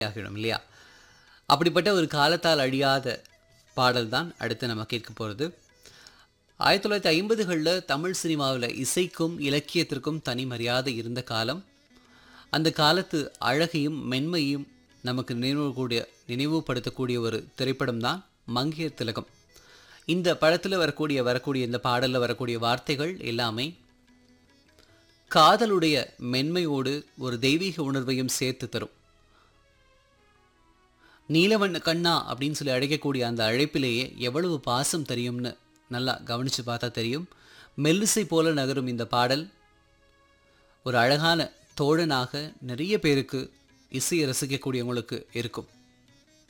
ஆகிடும் இல்லையா அப்படிப்பட்ட ஒரு காலத்தால் அழியாத பாடல் தான் அடுத்து நம்ம கேட்க போகிறது ஆயிரத்தி தொள்ளாயிரத்தி ஐம்பதுகளில் தமிழ் சினிமாவில் இசைக்கும் இலக்கியத்திற்கும் தனி மரியாதை இருந்த காலம் அந்த காலத்து அழகையும் மென்மையும் நமக்கு நினைவுகூடிய நினைவுபடுத்தக்கூடிய ஒரு திரைப்படம் தான் மங்கையர் திலகம் இந்த படத்தில் வரக்கூடிய வரக்கூடிய இந்த பாடலில் வரக்கூடிய வார்த்தைகள் எல்லாமே காதலுடைய மென்மையோடு ஒரு தெய்வீக உணர்வையும் சேர்த்து தரும் நீலவண்ண கண்ணா அப்படின்னு சொல்லி அழைக்கக்கூடிய அந்த அழைப்பிலேயே எவ்வளவு பாசம் தெரியும்னு நல்லா கவனித்து பார்த்தா தெரியும் மெல்லிசை போல நகரும் இந்த பாடல் ஒரு அழகான தோழனாக நிறைய பேருக்கு இசையை ரசிக்கக்கூடியவங்களுக்கு இருக்கும்